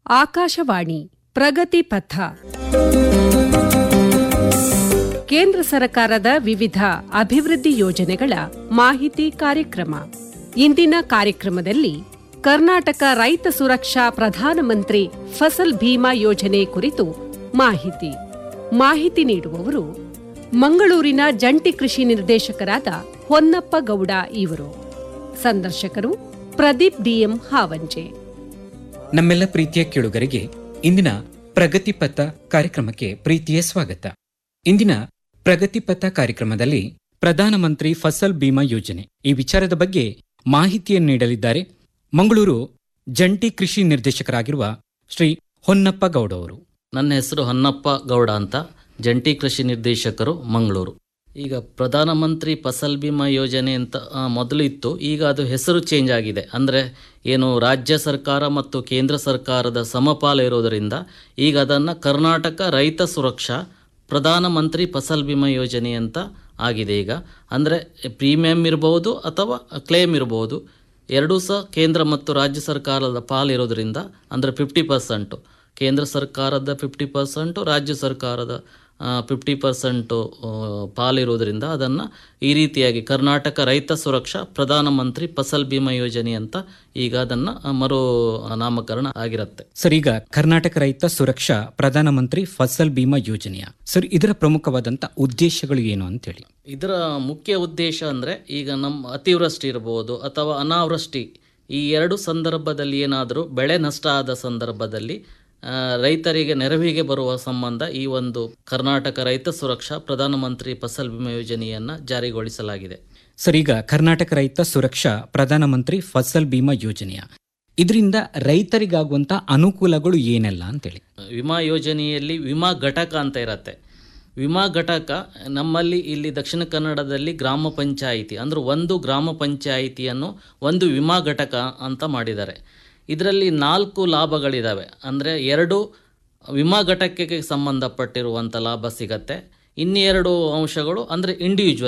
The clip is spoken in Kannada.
ಆಕಾಶವಾಣಿ ಪ್ರಗತಿ ಪಥ ಕೇಂದ್ರ ಸರ್ಕಾರದ ವಿವಿಧ ಅಭಿವೃದ್ಧಿ ಯೋಜನೆಗಳ ಮಾಹಿತಿ ಕಾರ್ಯಕ್ರಮ ಇಂದಿನ ಕಾರ್ಯಕ್ರಮದಲ್ಲಿ ಕರ್ನಾಟಕ ರೈತ ಸುರಕ್ಷಾ ಪ್ರಧಾನಮಂತ್ರಿ ಫಸಲ್ ಭೀಮಾ ಯೋಜನೆ ಕುರಿತು ಮಾಹಿತಿ ಮಾಹಿತಿ ನೀಡುವವರು ಮಂಗಳೂರಿನ ಜಂಟಿ ಕೃಷಿ ನಿರ್ದೇಶಕರಾದ ಹೊನ್ನಪ್ಪ ಗೌಡ ಇವರು ಸಂದರ್ಶಕರು ಪ್ರದೀಪ್ ಡಿಎಂ ಹಾವಂಜೆ ನಮ್ಮೆಲ್ಲ ಪ್ರೀತಿಯ ಕೇಳುಗರಿಗೆ ಇಂದಿನ ಪ್ರಗತಿ ಪಥ ಕಾರ್ಯಕ್ರಮಕ್ಕೆ ಪ್ರೀತಿಯ ಸ್ವಾಗತ ಇಂದಿನ ಪ್ರಗತಿ ಪಥ ಕಾರ್ಯಕ್ರಮದಲ್ಲಿ ಪ್ರಧಾನಮಂತ್ರಿ ಫಸಲ್ ಬಿಮಾ ಯೋಜನೆ ಈ ವಿಚಾರದ ಬಗ್ಗೆ ಮಾಹಿತಿಯನ್ನು ನೀಡಲಿದ್ದಾರೆ ಮಂಗಳೂರು ಜಂಟಿ ಕೃಷಿ ನಿರ್ದೇಶಕರಾಗಿರುವ ಶ್ರೀ ಹೊನ್ನಪ್ಪ ಗೌಡ ಅವರು ನನ್ನ ಹೆಸರು ಹೊನ್ನಪ್ಪ ಗೌಡ ಅಂತ ಜಂಟಿ ಕೃಷಿ ನಿರ್ದೇಶಕರು ಮಂಗಳೂರು ಈಗ ಪ್ರಧಾನಮಂತ್ರಿ ಫಸಲ್ ಬಿಮಾ ಯೋಜನೆ ಅಂತ ಆ, ಮೊದಲು ಇತ್ತು ಈಗ ಅದು ಹೆಸರು ಚೇಂಜ್ ಆಗಿದೆ ಅಂದರೆ ಏನು ರಾಜ್ಯ ಸರ್ಕಾರ ಮತ್ತು ಕೇಂದ್ರ ಸರ್ಕಾರದ ಸಮಪಾಲು ಇರೋದರಿಂದ ಈಗ ಅದನ್ನು ಕರ್ನಾಟಕ ರೈತ ಸುರಕ್ಷಾ ಪ್ರಧಾನಮಂತ್ರಿ ಫಸಲ್ ಬಿಮಾ ಯೋಜನೆ ಅಂತ ಆಗಿದೆ ಈಗ ಅಂದರೆ ಪ್ರೀಮಿಯಂ ಇರಬಹುದು ಅಥವಾ ಕ್ಲೇಮ್ ಇರಬಹುದು ಎರಡೂ ಸಹ ಕೇಂದ್ರ ಮತ್ತು ರಾಜ್ಯ ಸರ್ಕಾರದ ಪಾಲಿರೋದ್ರಿಂದ ಅಂದರೆ ಫಿಫ್ಟಿ ಪರ್ಸೆಂಟು ಕೇಂದ್ರ ಸರ್ಕಾರದ ಫಿಫ್ಟಿ ಪರ್ಸೆಂಟು ರಾಜ್ಯ ಸರ್ಕಾರದ ಫಿಫ್ಟಿ ಪರ್ಸೆಂಟು ಪಾಲಿರೋದ್ರಿಂದ ಅದನ್ನು ಈ ರೀತಿಯಾಗಿ ಕರ್ನಾಟಕ ರೈತ ಸುರಕ್ಷಾ ಪ್ರಧಾನಮಂತ್ರಿ ಫಸಲ್ ಬಿಮಾ ಯೋಜನೆ ಅಂತ ಈಗ ಅದನ್ನು ಮರು ನಾಮಕರಣ ಆಗಿರುತ್ತೆ ಸರ್ ಈಗ ಕರ್ನಾಟಕ ರೈತ ಸುರಕ್ಷಾ ಪ್ರಧಾನಮಂತ್ರಿ ಫಸಲ್ ಬಿಮಾ ಯೋಜನೆಯ ಸರ್ ಇದರ ಪ್ರಮುಖವಾದಂತ ಉದ್ದೇಶಗಳು ಏನು ಅಂತೇಳಿ ಇದರ ಮುಖ್ಯ ಉದ್ದೇಶ ಅಂದರೆ ಈಗ ನಮ್ಮ ಅತಿವೃಷ್ಟಿ ಇರ್ಬೋದು ಅಥವಾ ಅನಾವೃಷ್ಟಿ ಈ ಎರಡು ಸಂದರ್ಭದಲ್ಲಿ ಏನಾದರೂ ಬೆಳೆ ನಷ್ಟ ಆದ ಸಂದರ್ಭದಲ್ಲಿ ಆ, ರೈತರಿಗೆ ನೆರವಿಗೆ ಬರುವ ಸಂಬಂಧ ಈ ಒಂದು ಕರ್ನಾಟಕ ರೈತ ಸುರಕ್ಷಾ ಪ್ರಧಾನಮಂತ್ರಿ ಫಸಲ್ ಬಿಮಾ ಯೋಜನೆಯನ್ನು ಜಾರಿಗೊಳಿಸಲಾಗಿದೆ ಸರ್ ಈಗ ಕರ್ನಾಟಕ ರೈತ ಸುರಕ್ಷಾ ಪ್ರಧಾನಮಂತ್ರಿ ಫಸಲ್ ಬಿಮಾ ಯೋಜನೆಯ ಇದರಿಂದ ರೈತರಿಗಾಗುವಂತ ಅನುಕೂಲಗಳು ಏನೆಲ್ಲ ಅಂತೇಳಿ ವಿಮಾ ಯೋಜನೆಯಲ್ಲಿ ವಿಮಾ ಘಟಕ ಅಂತ ಇರತ್ತೆ ವಿಮಾ ಘಟಕ ನಮ್ಮಲ್ಲಿ ಇಲ್ಲಿ ದಕ್ಷಿಣ ಕನ್ನಡದಲ್ಲಿ ಗ್ರಾಮ ಪಂಚಾಯಿತಿ ಅಂದ್ರೆ ಒಂದು ಗ್ರಾಮ ಪಂಚಾಯಿತಿಯನ್ನು ಒಂದು ವಿಮಾ ಘಟಕ ಅಂತ ಮಾಡಿದ್ದಾರೆ ಇದರಲ್ಲಿ ನಾಲ್ಕು ಲಾಭಗಳಿದ್ದಾವೆ ಅಂದರೆ ಎರಡು ವಿಮಾ ಘಟಕಕ್ಕೆ ಸಂಬಂಧಪಟ್ಟಿರುವಂಥ ಲಾಭ ಸಿಗತ್ತೆ ಇನ್ನೆರಡು ಅಂಶಗಳು ಅಂದರೆ ಇಂಡಿವಿಜುವಲ್